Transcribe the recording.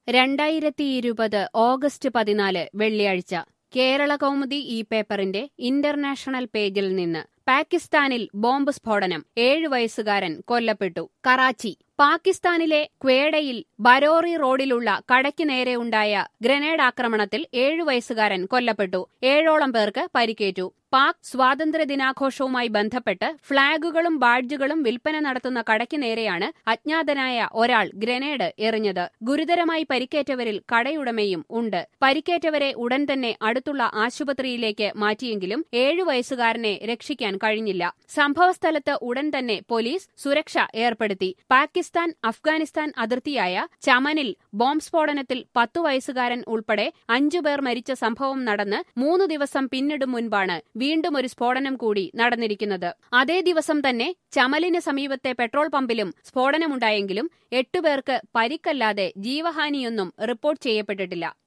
രണ്ടായിരത്തി ഇരുപത് ഓഗസ്റ്റ് പതിനാല് വെള്ളിയാഴ്ച കേരള കൗമുദി ഈ പേപ്പറിന്റെ ഇന്റർനാഷണൽ പേജിൽ നിന്ന് പാകിസ്ഥാനിൽ ബോംബ് സ്ഫോടനം ഏഴു വയസ്സുകാരൻ കൊല്ലപ്പെട്ടു കറാച്ചി പാകിസ്ഥാനിലെ ക്വേഡയിൽ ബരോറി റോഡിലുള്ള കടയ്ക്ക് നേരെ ഉണ്ടായ ഗ്രനേഡ് ആക്രമണത്തിൽ ഏഴു വയസ്സുകാരൻ കൊല്ലപ്പെട്ടു ഏഴോളം പേർക്ക് പരിക്കേറ്റു പാക് സ്വാതന്ത്ര്യ ദിനാഘോഷവുമായി ബന്ധപ്പെട്ട് ഫ്ളാഗുകളും ബാഡ്ജുകളും വിൽപ്പന നടത്തുന്ന കടയ്ക്ക് നേരെയാണ് അജ്ഞാതനായ ഒരാൾ ഗ്രനേഡ് എറിഞ്ഞത് ഗുരുതരമായി പരിക്കേറ്റവരിൽ കടയുടമയും ഉണ്ട് പരിക്കേറ്റവരെ ഉടൻ തന്നെ അടുത്തുള്ള ആശുപത്രിയിലേക്ക് മാറ്റിയെങ്കിലും ഏഴു വയസ്സുകാരനെ രക്ഷിക്കാൻ കഴിഞ്ഞില്ല സംഭവസ്ഥലത്ത് ഉടൻ തന്നെ പോലീസ് സുരക്ഷ ഏർപ്പെടുത്തി പാകിസ്ഥാൻ അഫ്ഗാനിസ്ഥാൻ അതിർത്തിയായ ചമനിൽ ബോംബ് സ്ഫോടനത്തിൽ പത്തു വയസ്സുകാരൻ ഉൾപ്പെടെ അഞ്ചുപേർ മരിച്ച സംഭവം നടന്ന് മൂന്ന് ദിവസം പിന്നിടും മുൻപാണ് വീണ്ടും ഒരു സ്ഫോടനം കൂടി നടന്നിരിക്കുന്നത് അതേ ദിവസം തന്നെ ചമലിന് സമീപത്തെ പെട്രോൾ പമ്പിലും സ്ഫോടനമുണ്ടായെങ്കിലും എട്ടുപേർക്ക് പരിക്കല്ലാതെ ജീവഹാനിയൊന്നും റിപ്പോർട്ട് ചെയ്യപ്പെട്ടിട്ടില്ല